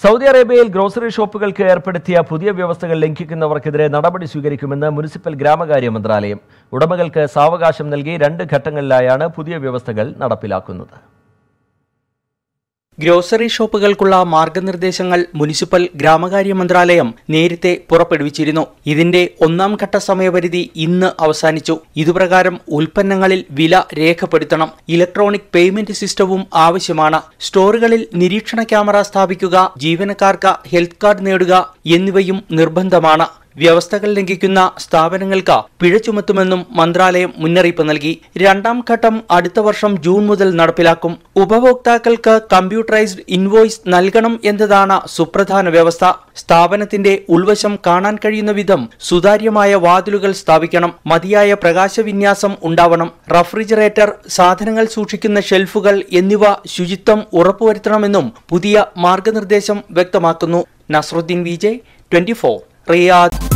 Saudi അറേബ്യയിൽ grocery ഷോപ്പുകൾക്ക് ഏർപ്പെടുത്തിയ പുതിയ വ്യവസ്ഥകൾ ലംഘിക്കുന്നവർക്കെതിരെ നടപടി സ്വീകരിക്കുമെന്ന് മുനിസിപ്പൽ ഗ്രാമകാര്യ മന്ത്രാലയം ഉടമകൾക്ക് സാവകാശം നൽകി രണ്ട് ഘട്ടങ്ങളിലായാണ് പുതിയ വ്യവസ്ഥകൾ നടപ്പിലാക്കുന്നത് ഗ്രോസറി ഷോപ്പുകൾക്കുള്ള മാർഗനിർദ്ദേശങ്ങൾ മുനിസിപ്പൽ ഗ്രാമകാര്യ മന്ത്രാലയം നേരത്തെ പുറപ്പെടുവിച്ചിരുന്നു ഇതിന്റെ ഒന്നാം ഘട്ട സമയപരിധി ഇന്ന് അവസാനിച്ചു ഇതുപ്രകാരം ഉൽപ്പന്നങ്ങളിൽ വില രേഖപ്പെടുത്തണം ഇലക്ട്രോണിക് പേയ്മെന്റ് സിസ്റ്റവും ആവശ്യമാണ് സ്റ്റോറുകളിൽ നിരീക്ഷണ ക്യാമറ സ്ഥാപിക്കുക ജീവനക്കാർക്ക് ഹെൽത്ത് കാർഡ് നേടുക എന്നിവയും നിർബന്ധമാണ് വ്യവസ്ഥകൾ ലംഘിക്കുന്ന സ്ഥാപനങ്ങൾക്ക് പിഴ ചുമത്തുമെന്നും മന്ത്രാലയം മുന്നറിയിപ്പ് നൽകി രണ്ടാം ഘട്ടം അടുത്ത വർഷം ജൂൺ മുതൽ നടപ്പിലാക്കും ഉപഭോക്താക്കൾക്ക് കമ്പ്യൂട്ടറൈസ്ഡ് ഇൻവോയ്സ് നൽകണം എന്നതാണ് സുപ്രധാന വ്യവസ്ഥ സ്ഥാപനത്തിന്റെ ഉൾവശം കാണാൻ കഴിയുന്ന വിധം സുതാര്യമായ വാതിലുകൾ സ്ഥാപിക്കണം മതിയായ പ്രകാശവിന്യാസം ഉണ്ടാവണം റഫ്രിജറേറ്റർ സാധനങ്ങൾ സൂക്ഷിക്കുന്ന ഷെൽഫുകൾ എന്നിവ ശുചിത്വം ഉറപ്പുവരുത്തണമെന്നും പുതിയ മാർഗനിർദ്ദേശം വ്യക്തമാക്കുന്നു നസ്രുദ്ദീൻ വിജയ് ട്വന്റി റിയാദ്